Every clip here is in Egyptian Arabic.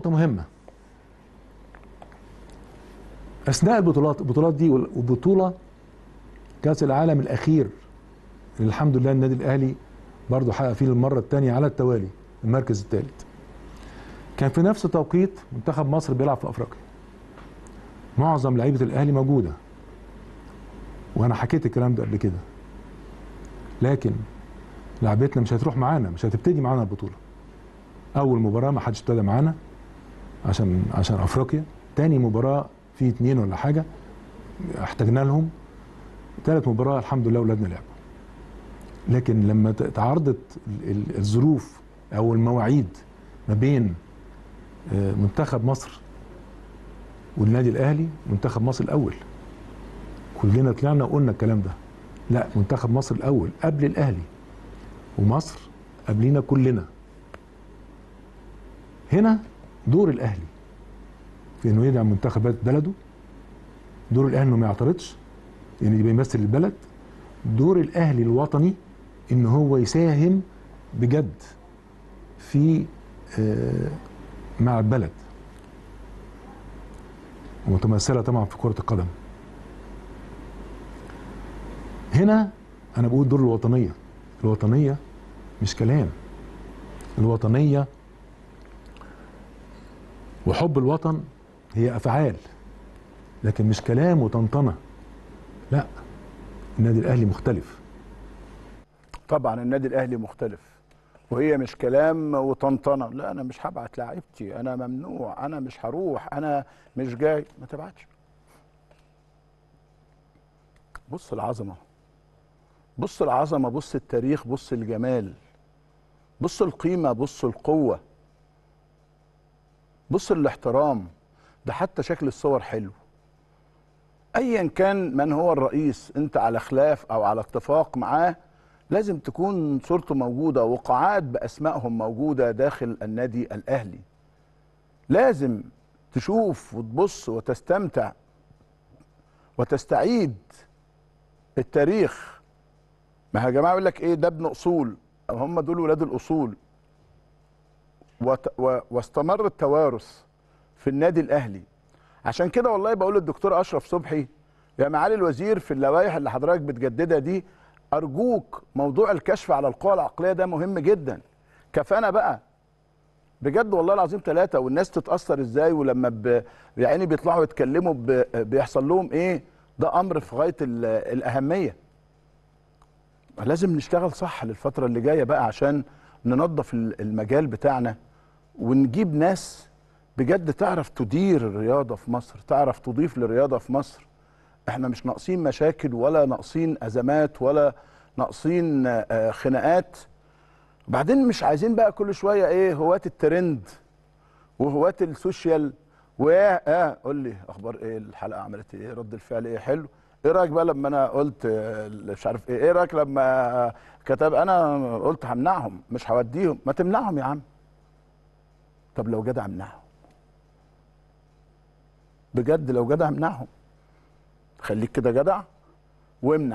نقطة مهمة أثناء البطولات البطولات دي وبطولة كأس العالم الأخير اللي الحمد لله النادي الأهلي برضه حقق فيه للمرة الثانية على التوالي المركز الثالث كان في نفس التوقيت منتخب مصر بيلعب في أفريقيا معظم لعيبة الأهلي موجودة وأنا حكيت الكلام ده قبل كده لكن لعبتنا مش هتروح معانا مش هتبتدي معانا البطولة أول مباراة ما حدش ابتدى معانا عشان عشان أفريقيا تاني مباراة في اتنين ولا حاجة احتاجنا لهم تالت مباراة الحمد لله ولادنا لعبوا لكن لما تعارضت ال- ال- الظروف أو المواعيد ما بين آه، منتخب مصر والنادي الأهلي منتخب مصر الأول كلنا طلعنا وقلنا الكلام ده لا منتخب مصر الأول قبل الأهلي ومصر قبلينا كلنا هنا دور الأهلي في انه يدعم منتخبات بلده دور الاهلي انه ما يعترضش يعني يبقى يمثل البلد دور الاهلي الوطني ان هو يساهم بجد في آه، مع البلد ومتمثله طبعا في كره القدم هنا انا بقول دور الوطنيه الوطنيه مش كلام الوطنيه وحب الوطن هي افعال لكن مش كلام وطنطنه لا النادي الاهلي مختلف طبعا النادي الاهلي مختلف وهي مش كلام وطنطنه لا انا مش هبعت لاعيبتي انا ممنوع انا مش هروح انا مش جاي ما تبعتش بص العظمه بص العظمه بص التاريخ بص الجمال بص القيمه بص القوه بص الاحترام ده حتى شكل الصور حلو ايا كان من هو الرئيس انت على خلاف او على اتفاق معاه لازم تكون صورته موجوده وقاعات باسمائهم موجوده داخل النادي الاهلي لازم تشوف وتبص وتستمتع وتستعيد التاريخ ما يا جماعه يقول لك ايه ده ابن اصول أو هم دول ولاد الاصول وت... و... واستمر التوارث في النادي الاهلي عشان كده والله بقول للدكتور اشرف صبحي يا معالي الوزير في اللوائح اللي حضرتك بتجددها دي ارجوك موضوع الكشف على القوى العقليه ده مهم جدا كفانا بقى بجد والله العظيم ثلاثة والناس تتأثر ازاي ولما ب... يعني بيطلعوا يتكلموا ب... بيحصل لهم ايه ده امر في غاية ال... الأهمية لازم نشتغل صح للفترة اللي جاية بقى عشان ننظف ال- المجال بتاعنا ونجيب ناس بجد تعرف تدير الرياضة في مصر تعرف تضيف للرياضة في مصر احنا مش ناقصين مشاكل ولا ناقصين أزمات ولا ناقصين آه، خناقات وبعدين مش عايزين بقى كل شوية ايه هواة الترند وهواة السوشيال وايه اه قول لي اخبار ايه الحلقة عملت ايه رد الفعل ايه حلو ايه رايك بقى لما انا قلت آه، مش عارف ايه ايه رايك لما كتب انا قلت همنعهم مش هوديهم ما تمنعهم يا عم طب لو جدع امنعهم بجد لو جدع امنعهم خليك كده جدع وامنع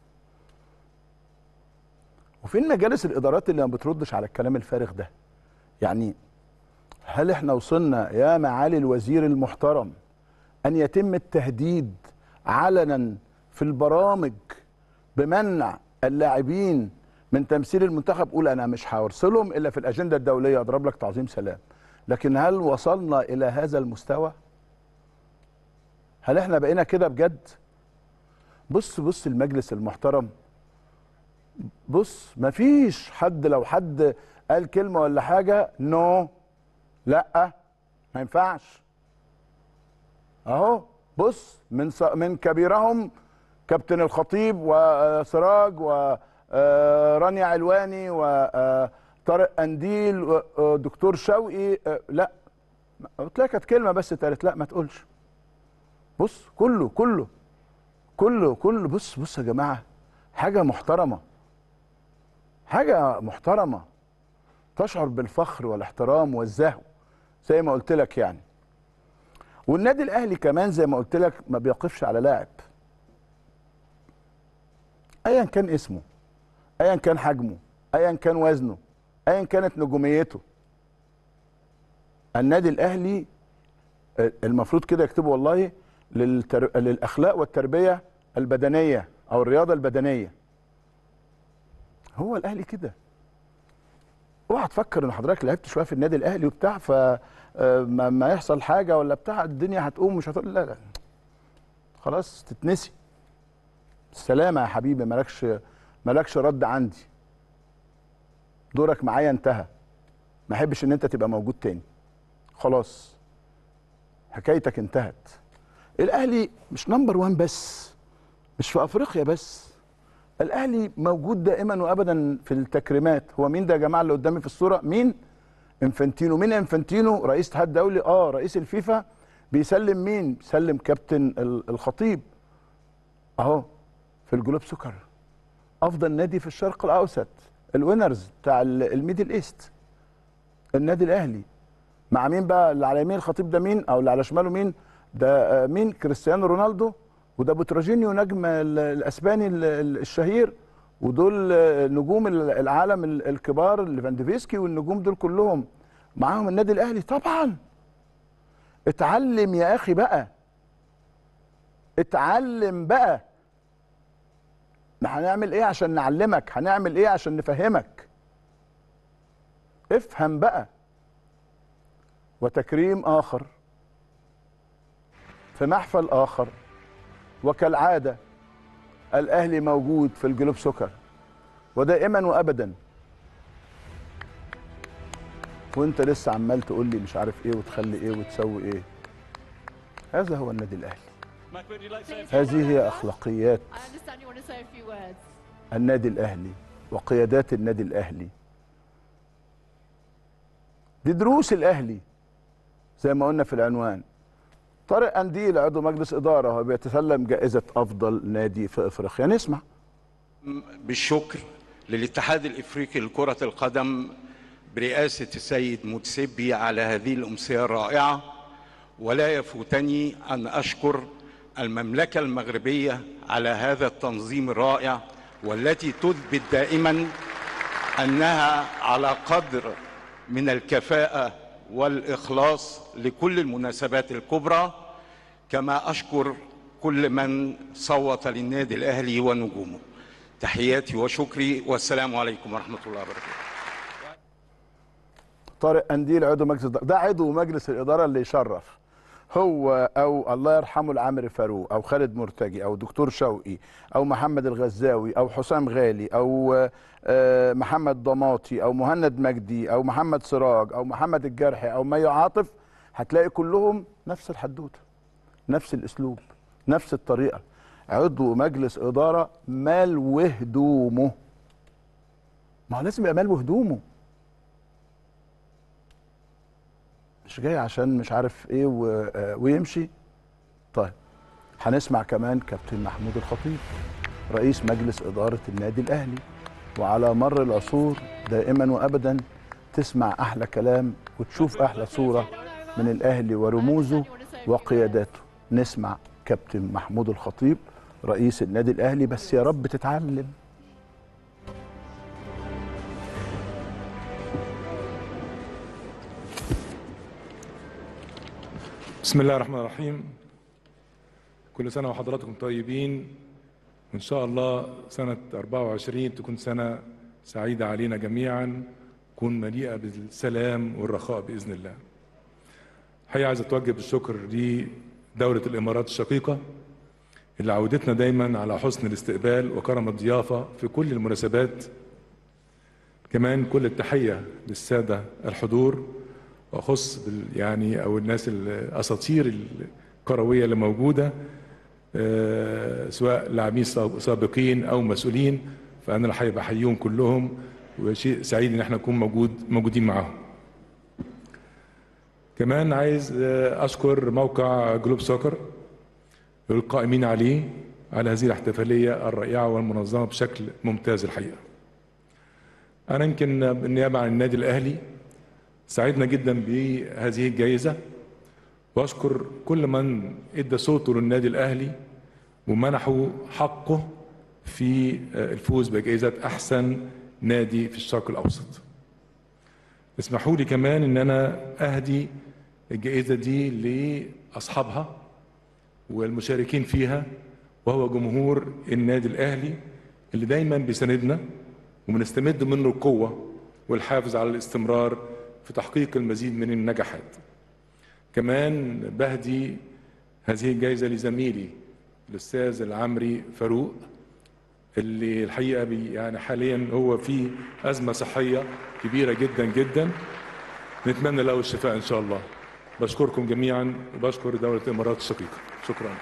وفين مجالس الادارات اللي ما بتردش على الكلام الفارغ ده يعني هل احنا وصلنا يا معالي الوزير المحترم ان يتم التهديد علنا في البرامج بمنع اللاعبين من تمثيل المنتخب قول انا مش هرسلهم الا في الاجنده الدوليه اضرب لك تعظيم سلام لكن هل وصلنا الى هذا المستوى هل احنا بقينا كده بجد بص بص المجلس المحترم بص مفيش حد لو حد قال كلمه ولا حاجه نو لا ما ينفعش اهو بص من ص- من كبيرهم كابتن الخطيب وسراج ورانيا علواني وطارق قنديل ودكتور شوقي آه، لا قلت لها كانت كلمه بس اتقالت لا ما تقولش بص كله كله كله كله بص بص يا جماعه حاجه محترمه حاجه محترمه تشعر بالفخر والاحترام والزهو زي ما قلت لك يعني والنادي الاهلي كمان زي ما قلت لك ما بيقفش على لاعب ايا كان اسمه ايا كان حجمه ايا كان وزنه ايا كانت نجوميته النادي الاهلي آه، المفروض كده يكتبوا والله للتر... للاخلاق والتربيه البدنيه او الرياضه البدنيه هو الاهلي كده اوعى تفكر ان حضرتك لعبت شويه في النادي الاهلي وبتاع ف آه، ما ما يحصل حاجه ولا بتاع الدنيا هتقوم مش هتقول لا لا خلاص تتنسي السلامه يا حبيبي مالكش مالكش رد عندي دورك معايا انتهى ما احبش ان انت تبقى موجود تاني خلاص حكايتك انتهت الاهلي مش نمبر وان بس مش في افريقيا بس الاهلي موجود دائما وابدا في التكريمات هو مين ده يا جماعه اللي قدامي في الصوره مين انفانتينو مين انفانتينو رئيس اتحاد دولي اه رئيس الفيفا بيسلم مين بيسلم كابتن ال- الخطيب اهو في الجلوب سكر افضل نادي في الشرق الاوسط الوينرز بتاع ال- الميدل ايست النادي الاهلي مع مين بقى اللي على يمين الخطيب ده مين او اللي على شماله مين ده آه، مين كريستيانو رونالدو وده بوتراجينيو نجم ال- الاسباني ال- ال- الشهير ودول آه، نجوم ال- العالم ال- الكبار ليفاندوفسكي والنجوم دول كلهم معاهم النادي الاهلي طبعا اتعلم يا اخي بقى اتعلم بقى ما هنعمل ايه عشان نعلمك هنعمل ايه عشان نفهمك افهم بقى وتكريم اخر في محفل اخر وكالعاده الاهلي موجود في الجلوب سكر ودائما وابدا وانت لسه عمال تقول لي مش عارف ايه وتخلي ايه وتسوي ايه هذا هو النادي الاهلي هذه هي اخلاقيات I understand you want to say a few words. النادي الاهلي وقيادات النادي الاهلي دي دروس الاهلي زي ما قلنا في العنوان طارق انديل عضو مجلس اداره هو بيتسلم جائزه افضل نادي في افريقيا نسمع بالشكر للاتحاد الافريقي لكره القدم برئاسه السيد متسبي على هذه الامسيه الرائعه ولا يفوتني ان اشكر المملكه المغربيه على هذا التنظيم الرائع والتي تثبت دائما انها على قدر من الكفاءه والاخلاص لكل المناسبات الكبرى كما اشكر كل من صوت للنادي الاهلي ونجومه تحياتي وشكري والسلام عليكم ورحمه الله وبركاته طارق انديل عضو مجلس الاداره ده عضو مجلس الاداره اللي يشرف هو او الله يرحمه العامر فاروق او خالد مرتجي او دكتور شوقي او محمد الغزاوي او حسام غالي او آه، محمد ضماطي او مهند مجدي او محمد سراج او محمد الجرحي او مي عاطف هتلاقي كلهم نفس الحدوته نفس الاسلوب نفس الطريقه عضو مجلس اداره مال وهدومه ما هو لازم يبقى مال وهدومه مش جاي عشان مش عارف ايه و... آه، ويمشي طيب هنسمع كمان كابتن محمود الخطيب رئيس مجلس إدارة النادي الأهلي وعلى مر العصور دائما وأبدا تسمع أحلى كلام وتشوف أحلى صورة من الأهلي ورموزه وقياداته نسمع كابتن محمود الخطيب رئيس النادي الأهلي بس يا رب تتعلم بسم الله الرحمن الرحيم كل سنة وحضراتكم طيبين وإن شاء الله سنة 24 تكون سنة سعيدة علينا جميعا تكون مليئة بالسلام والرخاء بإذن الله حقيقة عايز أتوجه بالشكر لدولة الإمارات الشقيقة اللي عودتنا دايما على حسن الاستقبال وكرم الضيافة في كل المناسبات كمان كل التحية للسادة الحضور واخص بال يعني او الناس الاساطير الكرويه اللي موجوده آه، سواء لاعبين ساب- سابقين او مسؤولين فانا اللي حابب احييهم كلهم وشيء سعيد ان احنا نكون موجود موجودين معاهم. كمان عايز آه، اشكر موقع جلوب سوكر القائمين عليه على هذه الاحتفاليه الرائعه والمنظمه بشكل ممتاز الحقيقه. انا يمكن بالنيابه عن النادي الاهلي سعدنا جدا بهذه الجائزة واشكر كل من ادى صوته للنادي الاهلي ومنحوا حقه في الفوز بجائزة احسن نادي في الشرق الاوسط. اسمحوا لي كمان ان انا اهدي الجائزه دي لاصحابها والمشاركين فيها وهو جمهور النادي الاهلي اللي دايما بيساندنا وبنستمد منه القوه والحافز على الاستمرار في تحقيق المزيد من النجاحات. كمان بهدي هذه الجائزه لزميلي الاستاذ العمري فاروق اللي الحقيقه بي يعني حاليا هو في ازمه صحيه كبيره جدا جدا نتمنى له الشفاء ان شاء الله بشكركم جميعا وبشكر دوله الامارات الشقيقه شكرا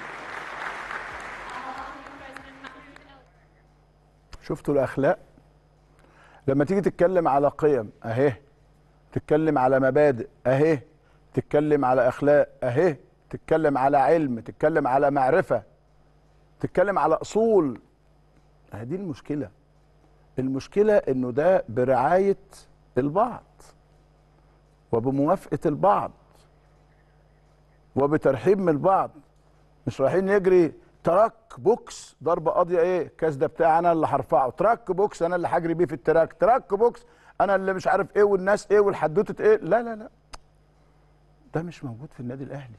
شفتوا الاخلاق لما تيجي تتكلم على قيم اهي تتكلم على مبادئ اهي تتكلم على اخلاق اهي تتكلم على علم تتكلم على معرفه تتكلم على اصول اهي دي المشكله المشكله انه ده برعايه البعض وبموافقه البعض وبترحيب من البعض مش رايحين نجري تراك بوكس ضربه قاضيه ايه الكاس ده بتاعي انا اللي هرفعه تراك بوكس انا اللي هجري بيه في التراك تراك بوكس انا اللي مش عارف ايه والناس ايه والحدوته ايه لا لا لا ده مش موجود في النادي الاهلي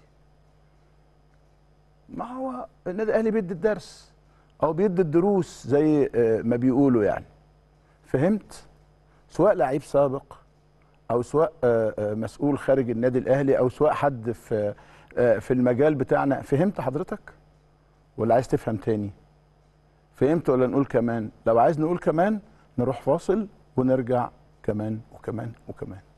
ما هو النادي الاهلي بيدي الدرس او بيدي الدروس زي آه، ما بيقولوا يعني فهمت سواء لعيب سابق او سواء آه، آه، مسؤول خارج النادي الاهلي او سواء حد في آه، في المجال بتاعنا فهمت حضرتك ولا عايز تفهم تاني فهمت ولا نقول كمان لو عايز نقول كمان نروح فاصل ونرجع كمان وكمان وكمان